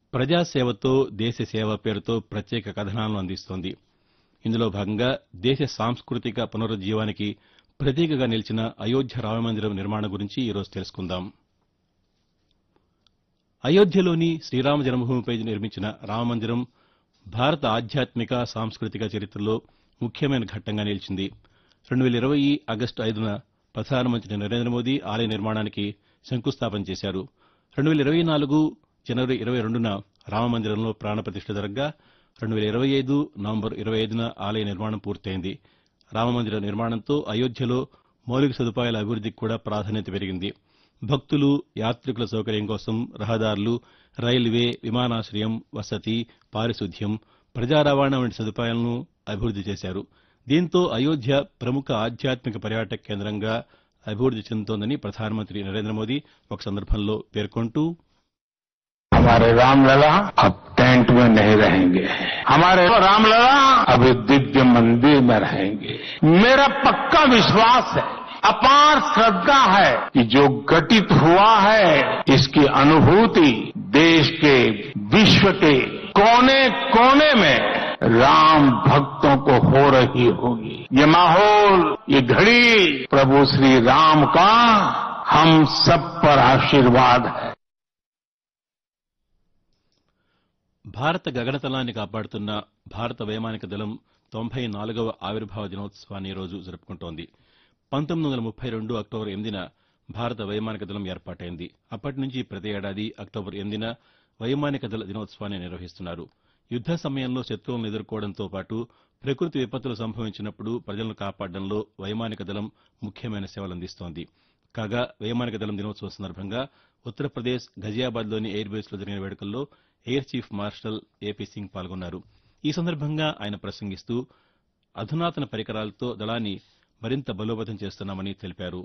ప్రజాసేవతో దేశ సేవ పేరుతో ప్రత్యేక కథనాలను అందిస్తోంది ఇందులో భాగంగా దేశ సాంస్కృతిక పునరుజ్జీవానికి ప్రతీకగా నిలిచిన అయోధ్య రామమందిరం నిర్మాణం గురించి ఈరోజు తెలుసుకుందాం అయోధ్యలోని శ్రీరామ జన్మభూమిపై నిర్మించిన రామమందిరం భారత ఆధ్యాత్మిక సాంస్కృతిక చరిత్రలో ముఖ్యమైన ఘట్టంగా నిలిచింది రెండు వేల ఇరవై ఆగస్టు ఐదున ప్రధానమంత్రి నరేంద్ర మోదీ ఆలయ నిర్మాణానికి శంకుస్థాపన చేశారు రెండు వేల ఇరవై నాలుగు జనవరి ఇరవై రెండున రామమందిరంలో ప్రాణప్రతిష్ఠ జరగ్గా రెండు వేల ఇరవై ఐదు నవంబర్ ఇరవై ఐదున ఆలయ నిర్మాణం పూర్తయింది రామమందిర నిర్మాణంతో అయోధ్యలో మౌలిక సదుపాయాల అభివృద్దికి కూడా ప్రాధాన్యత పెరిగింది భక్తులు యాత్రికుల సౌకర్యం కోసం రహదారులు రైల్వే విమానాశ్రయం వసతి పారిశుద్ధ్యం ప్రజా రవాణా వంటి సదుపాయాలను అభివృద్ది చేశారు దీంతో అయోధ్య ప్రముఖ ఆధ్యాత్మిక పర్యాటక కేంద్రంగా అభివృద్ది చెందుతోందని ప్రధానమంత్రి నరేంద్ర మోదీ ఒక సందర్భంలో పేర్కొంటూ हमारे रामलला अब टेंट में नहीं रहेंगे हमारे रामलला अब एक दिव्य मंदिर में रहेंगे मेरा पक्का विश्वास है अपार श्रद्धा है कि जो घटित हुआ है इसकी अनुभूति देश के विश्व के कोने कोने में राम भक्तों को हो रही होगी ये माहौल ये घड़ी प्रभु श्री राम का हम सब पर आशीर्वाद है భారత గగనతలాన్ని కాపాడుతున్న భారత వైమానిక దళం తొంభై నాలుగవ ఆవిర్భావ దినోత్సవాన్ని ఈ రోజు జరుపుకుంటోంది పంతొమ్మిది వందల ముప్పై రెండు అక్టోబర్ ఎనిమిదిన భారత వైమానిక దళం ఏర్పాటైంది అప్పటి నుంచి ప్రతి ఏడాది అక్టోబర్ ఎనిమిదిన వైమానిక దళ దినోత్సవాన్ని నిర్వహిస్తున్నారు యుద్ద సమయంలో శత్రువులను ఎదుర్కోవడంతో పాటు ప్రకృతి విపత్తులు సంభవించినప్పుడు ప్రజలను కాపాడడంలో వైమానిక దళం ముఖ్యమైన సేవలందిస్తోంది కాగా వైమానిక దళం దినోత్సవం సందర్భంగా ఉత్తరప్రదేశ్ ఘజియాబాద్లోని ఎయిర్ బేస్లో జరిగిన వేడుకల్లో air chief marshal A P Singh పాల్గొన్నారు ఈ సందర్భంగా ఆయన ప్రసంగిస్తూ అధునాతన పరికరాలతో దళాన్ని మరింత బలోపేతం చేస్తున్నామని తెలిపారు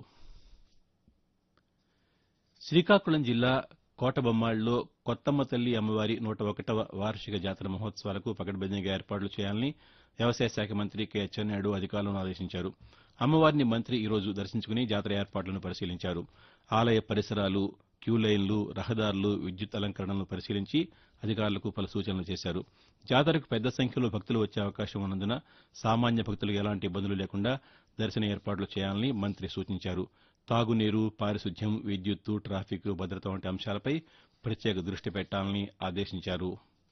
శ్రీకాకుళం జిల్లా కోటబొమ్మాళ్లో కొత్తమ్మ తల్లి అమ్మవారి నూట ఒకటవ వార్షిక జాతర మహోత్సవాలకు పకడ్బందీగా ఏర్పాట్లు చేయాలని వ్యవసాయ శాఖ మంత్రి కె అచ్చెన్నాయుడు అధికారులను ఆదేశించారు అమ్మవారిని మంత్రి ఈ రోజు దర్శించుకుని జాతర ఏర్పాట్లను పరిశీలించారు ఆలయ పరిసరాలు క్యూలైన్లు రహదారులు విద్యుత్ అలంకరణలను పరిశీలించి అధికారులకు పలు సూచనలు చేశారు జాతరకు పెద్ద సంఖ్యలో భక్తులు వచ్చే అవకాశం ఉన్నందున సామాన్య భక్తులకు ఎలాంటి ఇబ్బందులు లేకుండా దర్శన ఏర్పాట్లు చేయాలని మంత్రి సూచించారు తాగునీరు పారిశుద్ధ్యం విద్యుత్తు ట్రాఫిక్ భద్రత వంటి అంశాలపై ప్రత్యేక దృష్టి పెట్టాలని ఆదేశించారు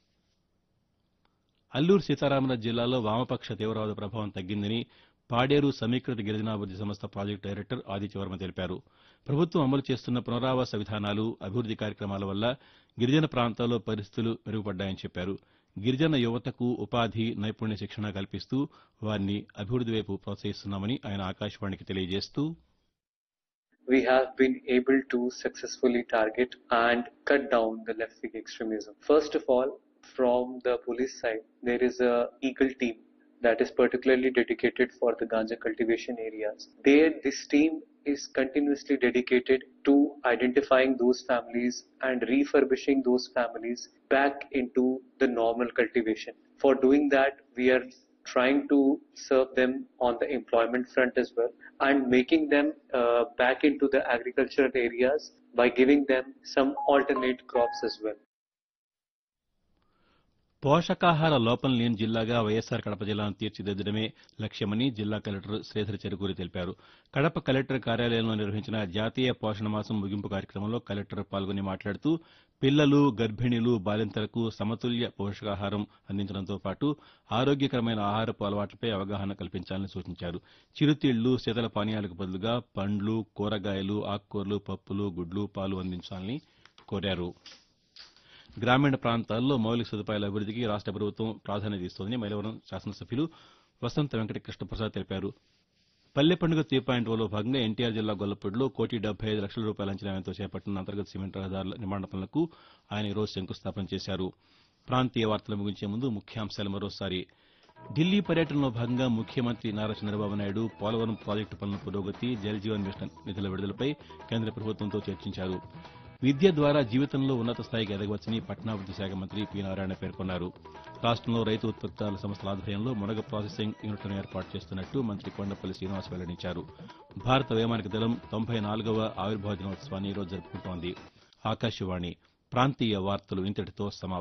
అల్లూరు సీతారామరాజు జిల్లాలో వామపక్ష తీవ్రవాద ప్రభావం తగ్గిందని పాడేరు సమీకృత గిరిజనాభివృద్ది సంస్థ ప్రాజెక్టు డైరెక్టర్ ఆదిత్యవర్మ తెలిపారు ప్రభుత్వం అమలు చేస్తున్న పునరావాస విధానాలు అభివృద్ది కార్యక్రమాల వల్ల గిరిజన ప్రాంతాల్లో పరిస్థితులు మెరుగుపడ్డాయని చెప్పారు గిరిజన యువతకు ఉపాధి నైపుణ్య శిక్షణ కల్పిస్తూ వారిని అభివృద్ది వైపు ప్రోత్సహిస్తున్నామని ఆయన ఆకాశవాణికి తెలియజేస్తూ we have been able to successfully target and cut down the left wing extremism. First of all, from the police side, there is a Eagle team that is particularly dedicated for the ganja cultivation areas. There, this team is continuously dedicated to identifying those families and refurbishing those families back into the normal cultivation. For doing that, we are trying to serve them on the employment front as well and making them uh, back into the agricultural areas by giving them some alternate crops as well. పోషకాహార లోపం లేని జిల్లాగా వైఎస్సార్ కడప జిల్లాను తీర్చిదిద్దడమే లక్ష్యమని జిల్లా collector Sridhar Cherukuri తెలిపారు Kadapa collector కార్యాలయంలో నిర్వహించిన జాతీయ పోషణ మాసం ముగింపు కార్యక్రమంలో కలెక్టర్ పాల్గొని మాట్లాడుతూ పిల్లలు గర్భిణీలు బాలింతలకు సమతుల్య పోషకాహారం అందించడంతో పాటు ఆరోగ్యకరమైన ఆహారపు అలవాట్లపై అవగాహన కల్పించాలని సూచించారు చిరుతిళ్లు శీతల పానీయాలకు బదులుగా పండ్లు కూరగాయలు ఆకుకూరలు పప్పులు గుడ్లు పాలు అందించాలని కోరారు గ్రామీణ ప్రాంతాల్లో మౌలిక సదుపాయాల అభివృద్దికి రాష్ట ప్రభుత్వం ప్రాధాన్యత ఇస్తోందని మైలవరం శాసనసభ్యులు వసంత వెంకట కృష్ణప్రసాద్ తెలిపారు పల్లె పండుగ త్రీ పాయింట్ ఓలో భాగంగా ఎన్టీఆర్ జిల్లా గొల్లపూడిలో కోటి డెబ్బై ఐదు లక్షల రూపాయల అంచనా వ్యయంతో చేపట్టిన అంతర్గత సిమెంట్ రహదారుల నిర్మాణ పనులకు ఆయన ఈరోజు శంకుస్థాపన చేశారు ప్రాంతీయ వార్తలు ముగించే ముందు ముఖ్యాంశాలు మరోసారి ఢిల్లీ పర్యటనలో భాగంగా ముఖ్యమంత్రి నారా చంద్రబాబు నాయుడు పోలవరం ప్రాజెక్టు పనుల పురోగతి జల్ జీవన్ మిషన్ నిధుల విడుదలపై కేంద్ర ప్రభుత్వంతో చర్చించారు విద్య ద్వారా జీవితంలో ఉన్నత స్థాయికి ఎదగవచ్చని పట్టణాభివృద్ది శాఖ మంత్రి పి నారాయణ పేర్కొన్నారు రాష్టంలో రైతు ఉత్పత్తుల సంస్థల ఆధ్వర్యంలో మునగ ప్రాసెసింగ్ యూనిట్లను ఏర్పాటు చేస్తున్నట్టు మంత్రి కొండపల్లి శ్రీనివాస్ వెల్లడించారు భారత వైమానిక దళం తొంభై నాలుగవ ఆవిర్భావ దినోత్సవాన్ని ఈరోజు జరుపుకుంటోంది ఆకాశవాణి ప్రాంతీయ వార్తలు ఇంతటితో సమాప్తం